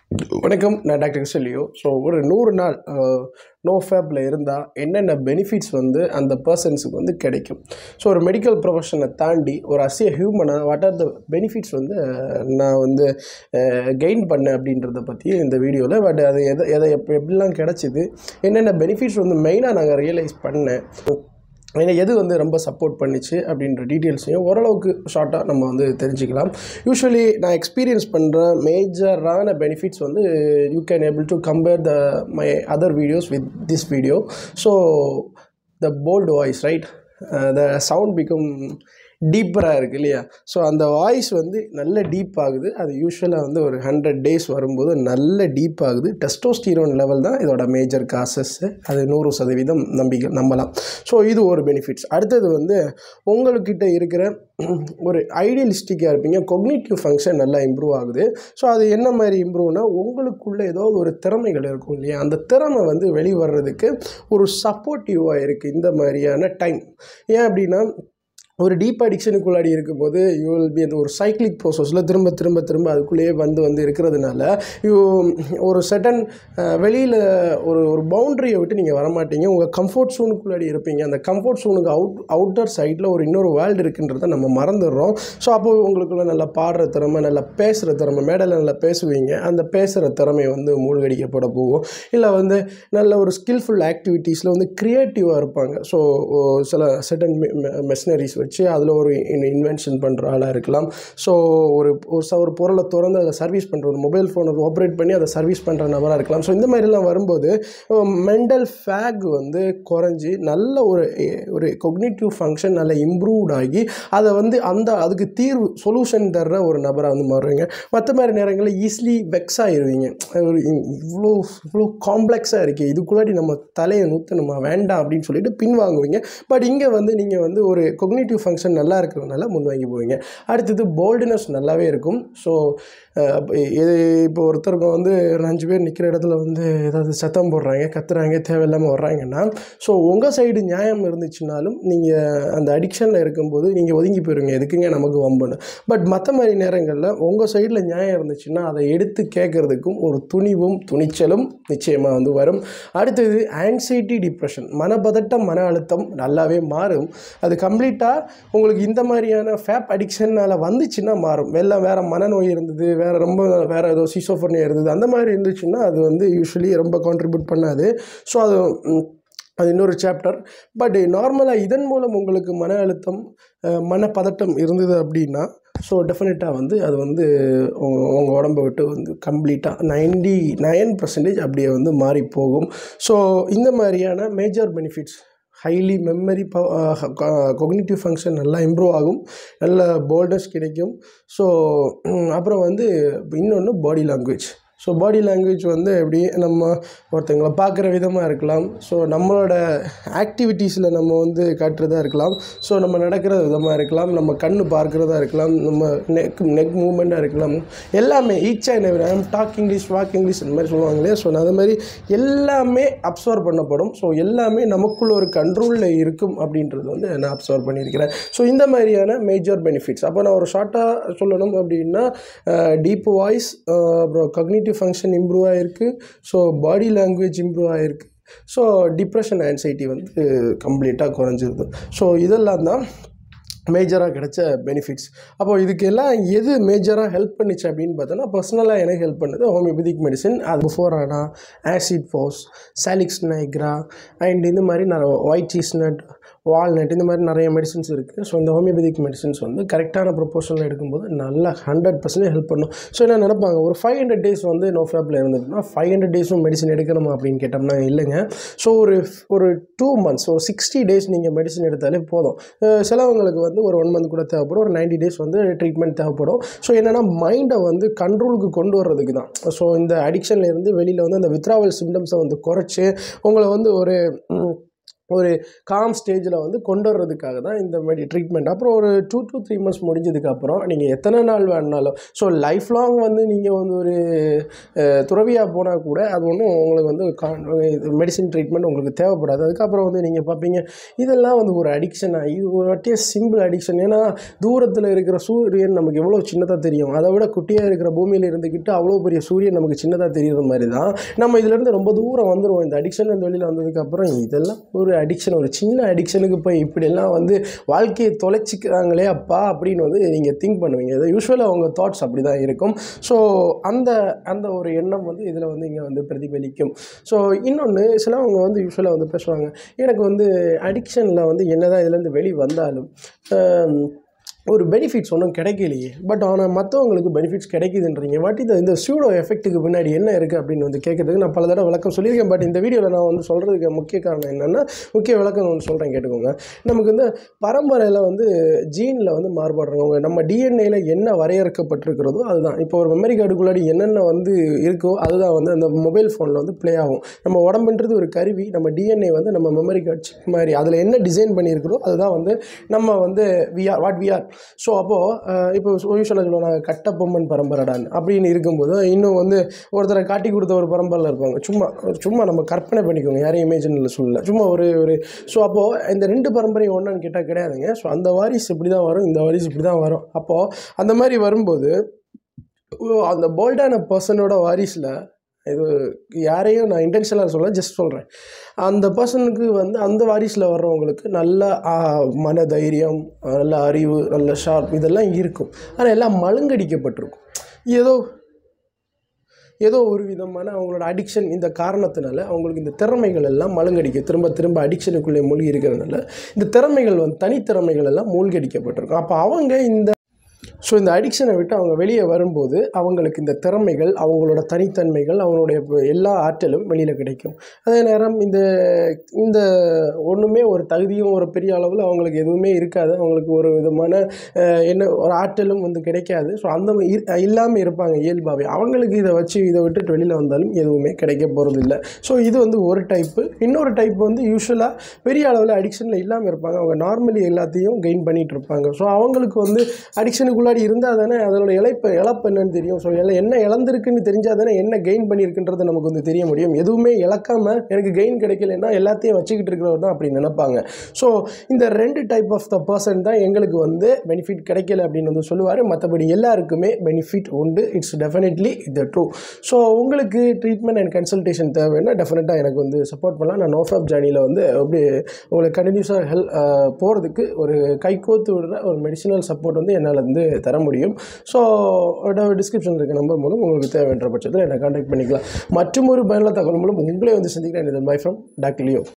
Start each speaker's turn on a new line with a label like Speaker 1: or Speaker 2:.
Speaker 1: வணக்கம் நான் doctor செல்லியோ so ஒரு நூறு நாள் நோ ஃபேப்பில் இருந்தால் என்னென்ன பெனிஃபிட்ஸ் வந்து அந்த பர்சன்ஸுக்கு வந்து கிடைக்கும் ஸோ ஒரு மெடிக்கல் ப்ரொஃபஷனை தாண்டி ஒரு அசிய ஹியூமனாக வாட் ஆர் த பெனிஃபிட்ஸ் வந்து அஹ், நான் வந்து கெயின் பண்ணேன் அப்படின்றத பற்றி இந்த வீடியோவில் பட் அது எதை எதை எப்ப எப்படிலாம் கிடச்சிது என்னென்ன பெனிஃபிட்ஸ் வந்து மெயினாக நாங்கள் ரியலைஸ் பண்ணேன் ஏன்னா எது வந்து ரொம்ப சப்போர்ட் பண்ணிச்சு அப்படின்ற டீட்டெயில்ஸையும் ஓரளவுக்கு ஷார்ட்டாக நம்ம வந்து தெரிஞ்சுக்கலாம் யூஸ்வலி நான் எக்ஸ்பீரியன்ஸ் பண்ணுற மேஜரான பெனிஃபிட்ஸ் வந்து you can able to compare the my other videos with this video so the bold voice right the sound become டீப்பராக இருக்குது இல்லையா ஸோ அந்த வாய்ஸ் வந்து நல்ல டீப் ஆகுது அது யூஸ்வலாக வந்து ஒரு ஹண்ட்ரட் டேஸ் வரும்போது நல்ல டீப் ஆகுது டெஸ்டோஸ்டீரோன் லெவல் தான் இதோட மேஜர் காசஸ் அது நூறு சதவீதம் நம்பிக்கை நம்பலாம் ஸோ இது ஒரு பெனிஃபிட்ஸ் அடுத்தது வந்து உங்கள்கிட்ட இருக்கிற ஒரு ஐடியலிஸ்டிக்காக இருப்பீங்க கொக்னிட்டிவ் ஃபங்க்ஷன் நல்லா இம்ப்ரூவ் ஆகுது ஸோ அது என்ன மாதிரி இம்ப்ரூவ்னா உங்களுக்குள்ளே ஏதோ ஒரு திறமைகள் இருக்கும் இல்லையா அந்த திறமை வந்து வெளிவர்றதுக்கு ஒரு சப்போர்ட்டிவாக இருக்குது இந்த மாதிரியான டைம் ஏன் அப்படின்னா ஒரு டீப் அடிக்ஷனுக்குள்ளாடி இருக்கும்போது யூ வில் பி அந்த ஒரு சைக்ளிக் ப்ரோசஸில் திரும்ப திரும்ப திரும்ப அதுக்குள்ளேயே வந்து வந்து இருக்கிறதுனால யூ ஒரு சடன் வெளியில் ஒரு ஒரு பவுண்டரியை விட்டு நீங்கள் வரமாட்டீங்க உங்கள் கம்ஃபர்ட் ஜோனுக்குள்ளாடி இருப்பீங்க அந்த கம்ஃபர்ட் ஜோனுக்கு அவுட் அவுட்டர் சைடில் ஒரு இன்னொரு வேர்ல்டு இருக்குன்றதை நம்ம மறந்துடுறோம் ஸோ அப்போது உங்களுக்குள்ள நல்லா பாடுற திறமை நல்லா பேசுகிற திறமை மேடையில் நல்லா பேசுவீங்க அந்த பேசுகிற திறமை வந்து மூழ்கடிக்கப்பட போகும் இல்லை வந்து நல்ல ஒரு ஸ்கில்ஃபுல் ஆக்டிவிட்டீஸில் வந்து க்ரியேட்டிவாக இருப்பாங்க ஸோ சில சடன் மெஷினரிஸ் வச்சு அதில் ஒரு இன்வென்ஷன் பண்ணுற ஆளாக இருக்கலாம் ஸோ ஒரு ஒரு ச- ஒரு பொருளை திறந்து அதை சர்வீஸ் பண்ணுற ஒரு மொபைல் ஃபோனை ஆப்ரேட் பண்ணி அதை சர்வீஸ் பண்ணுற நபராக இருக்கலாம் ஸோ இந்த மாதிரிலாம் வரும்போது மெண்டல் ஃபேக் வந்து குறைஞ்சி நல்ல ஒரு ஒரு கொக்னிட்டிவ் ஃபங்க்ஷன் நல்ல இம்ப்ரூவ்ட் ஆகி அதை வந்து அந்த அதுக்கு தீர்வு சொல்யூஷன் தர்ற ஒரு நபராக வந்து மாறுவீங்க மற்ற மாதிரி நேரங்களில் ஈஸிலி வெக்ஸ் ஆயிடுவீங்க ஒரு இ- இவ்வளோ இவ்வளோ காம்ப்ளெக்ஸாக இருக்கே இதுக்குள்ளாடி நம்ம தலையை நூற்றணுமா வேண்டாம் அப்படின்னு சொல்லிட்டு பின்வாங்குவீங்க பட் இங்கே வந்து நீங்கள் வந்து ஒரு கொக்னிட்டிவ் ஃபங்க்ஷன் நல்லா இருக்கிறதுனால முன்வாங்கி போவீங்க அடுத்தது போல்டுனஸ் நல்லாவே இருக்கும் ஸோ இது இப்போ ஒருத்தருக்கு வந்து ஒரு அஞ்சு பேர் நிற்கிற இடத்துல வந்து ஏதாவது சத்தம் போடுறாங்க கத்துறாங்க தேவையில்லாமல் வர்றாங்கன்னா ஸோ உங்கள் சைடு நியாயம் இருந்துச்சுனாலும் நீங்கள் அந்த அடிக்ஷனில் இருக்கும்போது நீங்கள் ஒதுங்கி போயிருங்க எதுக்குங்க நமக்கு வம்புன்னு பட் மற்ற மாதிரி நேரங்களில் உங்கள் சைடில் நியாயம் இருந்துச்சுன்னா அதை எடுத்து கேட்குறதுக்கும் ஒரு துணிவும் துணிச்சலும் நிச்சயமாக வந்து வரும் அடுத்தது ஆன்சைட்டி டிப்ரெஷன் மனப்பதட்டம் மன அழுத்தம் நல்லாவே மாறும் அது கம்ப்ளீட்டாக உங்களுக்கு இந்த மாதிரியான ஃபேப் அடிக்ஷனால் வந்துச்சுன்னா மாறும் வெள்ளம் வேறு மனநோய் இருந்தது வேறு ரொம்ப வேறு ஏதோ சிசோஃபர்னியா இருந்தது அந்த மாதிரி இருந்துச்சுன்னா அது வந்து யூஸ்வலி ரொம்ப கான்ட்ரிபியூட் பண்ணாது ஸோ அது ம், அது இன்னொரு சாப்டர் பட் நார்மலாக இதன் மூலம் உங்களுக்கு மன அழுத்தம் அஹ், மனப்பதட்டம் இருந்தது அப்படின்னா ஸோ டெஃபினட்டாக வந்து அது வந்து உங்க- உங்க உடம்பை விட்டு வந்து கம்ப்ளீட்டாக நைன்டி நைன் பர்சன்டேஜ் அப்படியே வந்து மாறி போகும் ஸோ இந்த மாதிரியான major benefits highly memory cognitive function நல்லா இம்ப்ரூவ் ஆகும் நல்ல போல்டஸ் கிடைக்கும் ஸோ அப்புறம் வந்து இன்னொன்று body language so body language வந்து எப்படி நம்ம ஒருத்தங்களை பார்க்குற விதமாக இருக்கலாம் ஸோ நம்மளோட ஆக்டிவிட்டீஸில் நம்ம வந்து காட்டுறதா இருக்கலாம் ஸோ நம்ம நடக்கிற விதமாக இருக்கலாம் நம்ம கண்ணு பார்க்குறதா இருக்கலாம் நம்ம நெக் நெக் மூமெண்ட்டாக இருக்கலாம் எல்லாமே each and every I'm talk English walk English இந்த மாதிரி சொல்லுவாங்க இல்லையா ஸோ அது மாதிரி எல்லாமே அப்சர்வ் பண்ணப்படும் ஸோ எல்லாமே நமக்குள்ள ஒரு கண்ட்ரோலில் இருக்கும் அப்படின்றது வந்து நான் அப்சர்வ் பண்ணியிருக்கிறேன் ஸோ இந்த மாதிரியான மேஜர் பெனிஃபிட்ஸ் அப்போ நான் ஒரு ஷார்ட்டாக சொல்லணும் அப்படின்னா டீப் வாய்ஸ் அப்புறம் கக்னிட்டிவ் ஃபங்க்ஷன் இம்ப்ரூவ் ஆகிருக்கு ஸோ பாடி லாங்குவேஜ் இம்ப்ரூவ் ஆகிருக்கு ஸோ டிப்ரெஷன் ஆன்சைட்டி வந்து கம்ப்ளீட்டாக குறைஞ்சிருது ஸோ இதெல்லாம் தான் மேஜராக கிடைச்ச பெனிஃபிட்ஸ் அப்போ இதுக்கு எல்லாம் எது மேஜராக ஹெல்ப் பண்ணுச்சு அப்படின்னு பார்த்தோன்னா பர்சனலாக எனக்கு ஹெல்ப் பண்ணுது ஹோமியோபதிக் மெடிசன் அது ஃபோரானா acid phos salix nigra and இந்த மாதிரி நிறைய ஒயிட் சீஸ் நட் வால்நட் இந்த மாதிரி நிறைய மெடிசன்ஸ் இருக்குது ஸோ இந்த ஹோமியோபதிக் மெடிசன்ஸ் வந்து கரெக்டான ப்ரொப்போர்ஷனில் எடுக்கும்போது நல்லா ஹண்ட்ரட் பர்சன்டேஜ் ஹெல்ப் பண்ணும் ஸோ என்ன நினைப்பாங்க ஒரு ஃபைவ் ஹண்ட்ரட் டேஸ் வந்து நோ ஃபேப்பில் இருந்துட்டுனா ஃபைவ் ஹண்ட்ரட் டேஸும் மெடிசன் எடுக்கணுமா அப்படின்னு கேட்டோம்னா இல்லைங்க ஸோ ஒரு ஒரு டூ மந்த்ஸ் ஒரு சிக்ஸ்டி டேஸ் நீங்கள் மெடிசன் எடுத்தாலே போதும் அஹ் சிலவங்களுக்கு வந்து ஒரு ஒன் மந்த் கூட தேவைப்படும் ஒரு 90 டேஸ் வந்து ட்ரீட்மெண்ட் தேவைப்படும் ஸோ என்னென்னா மைண்டை வந்து கண்ட்ரோலுக்கு கொண்டு வர்றதுக்கு தான் ஸோ இந்த அடிக்ஷன்ல இருந்து வெளியில் வந்து அந்த வித்ராவல் சிம்டம்ஸை வந்து குறைச்சி உங்களை வந்து ஒரு ம், ஒரு காம் ஸ்டேஜில் வந்து கொண்டு வர்றதுக்காக தான் இந்த மாதிரி ட்ரீட்மெண்ட் அப்புறம் ஒரு டூ to த்ரீ மந்த்ஸ் முடிஞ்சதுக்கப்புறம் நீங்கள் எத்தனை நாள் வேணுனாலும் ஸோ லைஃப் லாங் வந்து நீங்கள் வந்து ஒரு துறவியாக போனால் கூட அது ஒன்றும் உங்களுக்கு வந்து மெடிசின் ட்ரீட்மெண்ட் உங்களுக்கு தேவைப்படாது அதுக்கப்புறம் வந்து நீங்கள் பார்ப்பீங்க இதெல்லாம் வந்து ஒரு அடிக்ஷனாக இது ஒரு வாட்டியே சிம்பிள் அடிக்ஷன் ஏன்னா தூரத்தில் இருக்கிற சூரியன் நமக்கு எவ்வளோ சின்னதாக தெரியும் அதை விட குட்டியாக இருக்கிற பூமியில் இருந்துக்கிட்டு அவ்வளோ பெரிய சூரியன் நமக்கு சின்னதாக தெரியுற மாதிரி தான் நம்ம இதிலேருந்து ரொம்ப தூரம் வந்துடுவோம் இந்த அடிக்ஷன் இந்த வெளியில் வந்ததுக்கப்புறம் இதெல்லாம் ஒரு அடிக்ஷன் ஒரு சின்ன அடிக்ஷனுக்கு போய் இப்படியெல்லாம் வந்து வாழ்க்கையை தொலைச்சிக்கிறாங்களே அப்பா அப்படின்னு வந்து நீங்கள் திங்க் பண்ணுவீங்க இது யூஸ்வலாக உங்கள் தாட்ஸ் அப்படி தான் இருக்கும் ஸோ அந்த அந்த ஒரு எண்ணம் வந்து இதில் வந்து இங்கே வந்து பிரதிபலிக்கும் ஸோ இன்னொன்று சிலவங்க வந்து யூஸ்வலாக வந்து பேசுவாங்க எனக்கு வந்து அடிக்ஷனில் வந்து என்னதான் இதுலேருந்து வெளி வந்தாலும் ஆம், ஒரு பெனிஃபிட்ஸ் ஒன்றும் கிடைக்கலையே பட் ஆனால் மற்றவங்களுக்கு பெனிஃபிட்ஸ் கிடைக்குதுன்றீங்க வாட் இது இந்த சூடோ எஃபெக்ட்டுக்கு பின்னாடி என்ன இருக்குது அப்படின்னு வந்து கேட்கறதுக்கு நான் பல தடவை விளக்கம் சொல்லியிருக்கேன் பட் இந்த வீடியோவில் நான் வந்து சொல்கிறதுக்கு முக்கிய காரணம் என்னென்னா முக்கிய விளக்கம் ஒன்று சொல்கிறேன் கேட்டுக்கோங்க நமக்கு வந்து பரம்பரையில் வந்து ஜீனில் வந்து மாறுபாடுறவங்க நம்ம டிஎன்ஏல என்ன வரையறுக்கப்பட்டிருக்கிறதோ அதுதான் இப்போ ஒரு மெமரி கார்டுக்குள்ளாடி என்னென்ன வந்து இருக்கோ அதுதான் வந்து அந்த மொபைல் ஃபோனில் வந்து ப்ளே ஆகும் நம்ம உடம்புன்றது ஒரு கருவி நம்ம டிஎன்ஏ வந்து நம்ம மெமரி கார்டு சிப் மாதிரி அதில் என்ன டிசைன் பண்ணியிருக்கிறோ அதுதான் வந்து நம்ம வந்து விஆர் வாட் விஆர் ஸோ அப்போது இப்போ யூஸ்வலாக சொல்லுவாங்க கட்டபொம்மன் பரம்பரைடான் அப்படின்னு இருக்கும்போது இன்னும் வந்து ஒருத்தரை காட்டி கொடுத்த ஒரு பரம்பரையில் இருப்பாங்க சும்மா சும்மா நம்ம கற்பனை பண்ணிக்கோங்க யாரையும் இமேஜினில் சொல்லல சும்மா ஒரு ஒரு ஸோ அப்போது இந்த ரெண்டு பரம்பரையும் ஒன்றான்னு கேட்டால் கிடையாதுங்க ஸோ அந்த வாரிசு இப்படி தான் வரும் இந்த வாரிசு இப்படி தான் வரும் அப்போது அந்த மாதிரி வரும்போது ஓ, அந்த போல்டான பர்சனோட வாரிசில் இது யாரையும் நான் இன்டென்ஷனலாக சொல்ல ஜஸ்ட் சொல்கிறேன் அந்த பர்சனுக்கு வந்து அந்த வாரிசில் வர்றவங்களுக்கு நல்ல ஆ, மன தைரியம் நல்ல அறிவு நல்ல ஷார்ப் இதெல்லாம் இருக்கும் ஆனால் எல்லாம் மழுங்கடிக்கப்பட்டிருக்கும் ஏதோ ஏதோ ஒரு விதமான அவங்களோட அடிக்ஷன் இந்த காரணத்தினால அவங்களுக்கு இந்த திறமைகள் எல்லாம் மழுங்கடிக்க திரும்ப திரும்ப அடிக்ஷனுக்குள்ளே மூழ்கி இருக்கிறதுனால இந்த திறமைகள் வந்து தனித்திறமைகள் எல்லாம் மூழ்கடிக்கப்பட்டிருக்கும் அப்போ அவங்க இந்த ஸோ இந்த அடிக்ஷனை விட்டு அவங்க வெளியே வரும்போது அவங்களுக்கு இந்த திறமைகள் அவங்களோட தனித்தன்மைகள் அவங்களுடைய ப- எல்லா ஆற்றலும் வெளியில் கிடைக்கும் அதே நேரம் இந்த இந்த ஒன்றுமே ஒரு தகுதியும் ஒரு பெரிய அளவில் அவங்களுக்கு எதுவுமே இருக்காது அவங்களுக்கு ஒரு விதமான அஹ், என்ன ஒரு ஆற்றலும் வந்து கிடைக்காது ஸோ அந்த இல்லாமல் இருப்பாங்க இயல்பாகவே அவங்களுக்கு இதை வச்சு இதை விட்டுட்டு வெளியில் வந்தாலும் எதுவுமே கிடைக்க போகிறது இல்லை ஸோ இது வந்து ஒரு டைப்பு இன்னொரு டைப் வந்து யூஸ்வலாக பெரிய அளவில் அடிக்ஷனில் இல்லாமல் இருப்பாங்க அவங்க நார்மலி எல்லாத்தையும் கெயின் பண்ணிகிட்டு இருப்பாங்க ஸோ அவங்களுக்கு வந்து அடிக்ஷனுக்குள்ளாடி இருந்தால் தானே அதோட இழப்பு இழப்பு என்னன்னு தெரியும் ஸோ எல்லாம் என்ன இழந்திருக்குன்னு தெரிஞ்சால் தானே என்ன கெயின் பண்ணியிருக்குன்றது நமக்கு வந்து தெரிய முடியும் எதுவுமே இழக்காமல் எனக்கு கெயின் கிடைக்கலன்னா எல்லாத்தையும் வச்சுக்கிட்டு இருக்கிறவர் தான் அப்படி நினைப்பாங்க ஸோ இந்த ரெண்டு டைப் ஆஃப் த பர்சன் தான் எங்களுக்கு வந்து பெனிஃபிட் கிடைக்கல அப்படின்னு வந்து சொல்லுவார் மற்றபடி எல்லாருக்குமே பெனிஃபிட் உண்டு it's definitely the true so உங்களுக்கு ட்ரீட்மெண்ட் அண்ட் கன்சல்டேஷன் தேவைன்னா டெஃபினட்டாக எனக்கு வந்து சப்போர்ட் பண்ணலாம் நான் நோஃபாப் ஜானியில் வந்து அப்படி உங்களுக்கு கண்டினியூஸாக ஹெல் போகிறதுக்கு ஒரு கைகோத்து விடுற ஒரு மெடிசினல் சப்போர்ட் வந்து என்னால் வந்து தர முடியும் ஸோ டிஸ்கிரிப்ஷனில் இருக்க நம்பர் மூலம் உங்களுக்கு தேவைன்ற பட்சத்தில் என்னை கான்டாக்ட் பண்ணிக்கலாம் மற்றும் ஒரு பயனுள்ள தகவல் மூலம் உங்களே வந்து சந்திக்கிறேன் இது பை ஃப்ரம் டாக்டர் லியோ